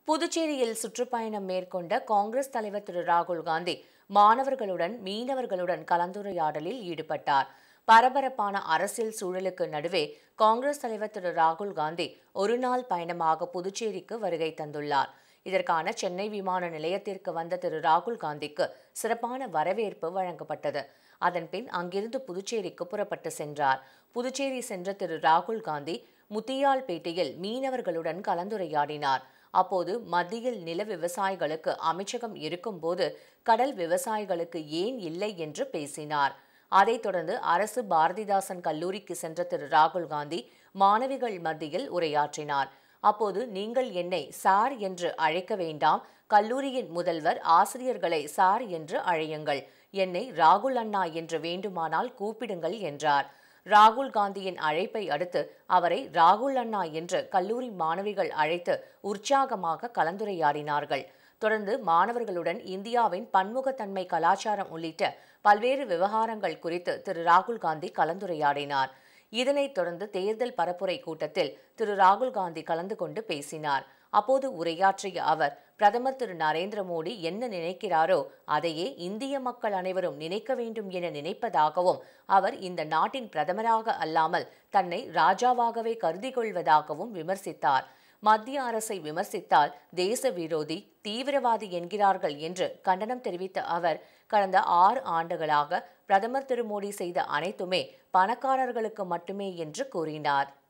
புதுச்சேரியில் சுற்றுப்பயணம் மேற்கொண்ட காங்கிரஸ் தலைவர் திரு ராகுல் காந்தி மாணவர்களுடன் மீனவர்களுடன் கலந்துரையாடலில் ஈடுபட்டார் பரபரப்பான அரசியல் சூழலுக்கு நடுவே காங்கிரஸ் தலைவர் திரு ராகுல் காந்தி ஒருநாள் பயணமாக புதுச்சேரிக்கு வருகை தந்துள்ளார் இதற்கான சென்னை விமான நிலையத்திற்கு வந்த திரு ராகுல் காந்திக்கு சிறப்பான வரவேற்பு வழங்கப்பட்டது அதன்பின் அங்கிருந்து புதுச்சேரிக்கு புறப்பட்டு சென்றார் புதுச்சேரி சென்ற திரு ராகுல் காந்தி முத்தியால்பேட்டையில் மீனவர்களுடன் கலந்துரையாடினார் அப்போது மத்தியில் நில விவசாயிகளுக்கு அமைச்சகம் இருக்கும்போது கடல் விவசாயிகளுக்கு ஏன் இல்லை என்று பேசினார் அதைத் தொடர்ந்து அரசு பாரதிதாசன் கல்லூரிக்கு சென்ற திரு ராகுல் காந்தி மாணவிகள் மத்தியில் உரையாற்றினார் அப்போது நீங்கள் என்னை சார் என்று அழைக்க வேண்டாம் கல்லூரியின் முதல்வர் ஆசிரியர்களை சார் என்று அழையுங்கள் என்னை ராகுல் அண்ணா என்று வேண்டுமானால் கூப்பிடுங்கள் என்றார் ராகுல் காந்தியின் அழைப்பை அடுத்து அவரை ராகுல் அண்ணா என்று கல்லூரி மாணவிகள் அழைத்து உற்சாகமாக கலந்துரையாடினார்கள் தொடர்ந்து மாணவர்களுடன் இந்தியாவின் பன்முகத்தன்மை கலாச்சாரம் உள்ளிட்ட பல்வேறு விவகாரங்கள் குறித்து திரு ராகுல் காந்தி கலந்துரையாடினார் இதனைத் தொடர்ந்து தேர்தல் பரப்புரை கூட்டத்தில் திரு ராகுல் காந்தி கலந்து கொண்டு பேசினார் அப்போது உரையாற்றிய அவர் பிரதமர் திரு நரேந்திர மோடி என்ன நினைக்கிறாரோ அதையே இந்திய மக்கள் அனைவரும் நினைக்க வேண்டும் என நினைப்பதாகவும் அவர் இந்த நாட்டின் பிரதமராக அல்லாமல் தன்னை ராஜாவாகவே கருதி கொள்வதாகவும் விமர்சித்தார் மத்திய அரசை விமர்சித்தால் தேச விரோதி தீவிரவாதி என்கிறார்கள் என்று கண்டனம் தெரிவித்த அவர் கடந்த ஆறு ஆண்டுகளாக பிரதமர் திரு மோடி செய்த அனைத்துமே பணக்காரர்களுக்கு மட்டுமே என்று கூறினார்